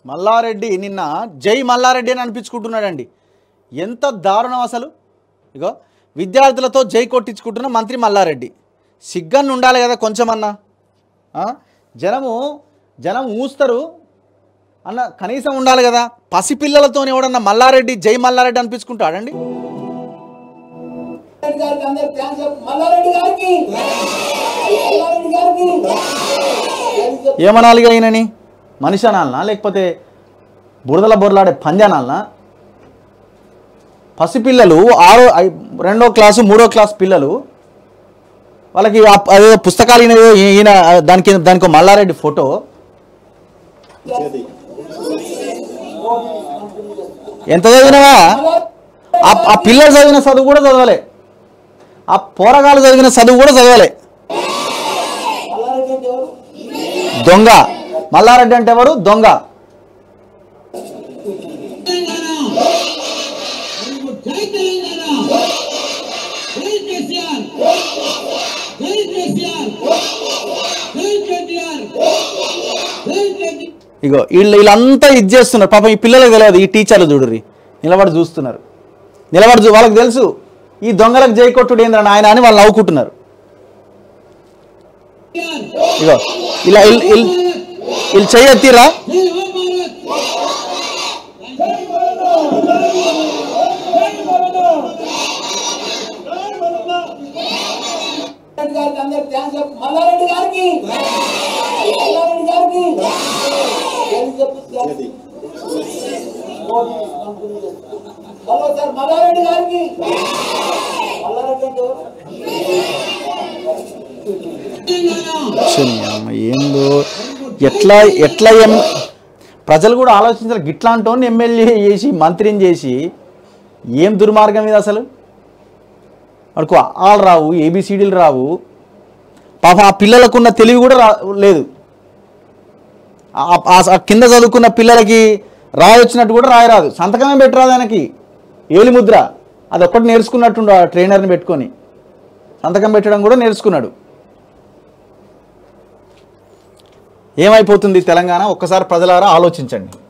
మల్లారెడ్డి నిన్న జై మల్లారెడ్డి అని అనిపించుకుంటున్నాడండి ఎంత దారుణం అసలు ఇగో విద్యార్థులతో జై కొట్టించుకుంటున్న మంత్రి మల్లారెడ్డి సిగ్గన్ను ఉండాలి కదా కొంచెమన్నా ఆ? జనము జనం ఊస్తారు అన్న కనీసం ఉండాలి కదా పసిపిల్లలతో ఎవడన్నా మల్లారెడ్డి జై మల్లారెడ్డి అనిపించుకుంటాడండి మల్లారెడ్డి గారికి అందరు థ్యాంక్స్ చెప్పు. మల్లారెడ్డి గారికి మల్లారెడ్డి గారికి అని చెప్పు. ఏమనాలిగా ఈయనని మనిషి అనాలనా లేకపోతే బురదల బొరలాడే పంజానాలనా పసిపిల్లలు ఆరో ఐ- రెండో క్లాసు మూడో క్లాస్ పిల్లలు వాళ్ళకి ఆ- అదేదో పుస్తకాలు ఈయన ఈయన దానికి దానికి ఒక మల్లారెడ్డి ఫోటో ఎంత చదివినావా ఆ ఆ పిల్లలు చదివిన చదువు కూడా చదవలే ఆ పోరగాళ్ళు చదివిన చదువు కూడా చదవలే మల్లారెడ్డి అంటే ఎవరు దొంగ మల్లారెడ్డి అంటే ఎవరు దొంగ జై తెలంగాణ జై కేసీఆర్ జై కేసీఆర్ జై కేటీఆర్ జై కేటీ ఇగో వీళ్ళు వీళ్ళంతా ఇది చేస్తున్నారు పాపం ఈ పిల్లలకు తెలియదు ఈ టీచర్లు చూడుర్రి నిలబడి చూస్తున్నారు నిలబడి చూ వాళ్ళకి తెలుసు ఈ దొంగలకు జై కొట్టుడు ఏంద్రా నాయన అని వాళ్ళు నవ్వుకుంటున్నారు ఇగో ఇలా వీళ్ళు- వీళ్ళు వీళ్ళు చెయ్యెత్తిరా జై హో భారత్ మల్లారెడ్డి గారికి అందరు థ్యాంక్స్ చెప్పు. మల్లారెడ్డి గారికి మల్లారెడ్డి గారికి అని చెప్పు. హలో సార్ మల్లారెడ్డి గారికి మల్లారెడ్డి అంటే ఎవరు శని అమ్మ, ఏందో ఎట్లా ఎట్లా ఎం ప్రజలు కూడా ఆలోచించాలి గిట్లాంటోని ఎమ్మెల్యే చేసి మంత్రిని చేసి ఏం దుర్మార్గం ఇది అసలు వాడికి ఆలు రావు ఏబిసిడీలు రావు పాప ఆ పిల్లలకున్న తెలివి కూడా రా లేదు ఆ- ఆ- ఆ కింద చదువుకున్న పిల్లలకి రాయొచ్చినట్టు కూడా రాయరాదు సంతకమే పెట్టరాదు ఆయనకి ఏలి ముద్ర అది ఒక్కటి నేర్చుకున్నట్టుండు ఆ ట్రైనర్ని పెట్టుకొని సంతకం పెట్టడం కూడా నేర్చుకున్నాడు ఏమైపోతుంది తెలంగాణ ఒక్కసారి ప్రజలారా ఆలోచించండి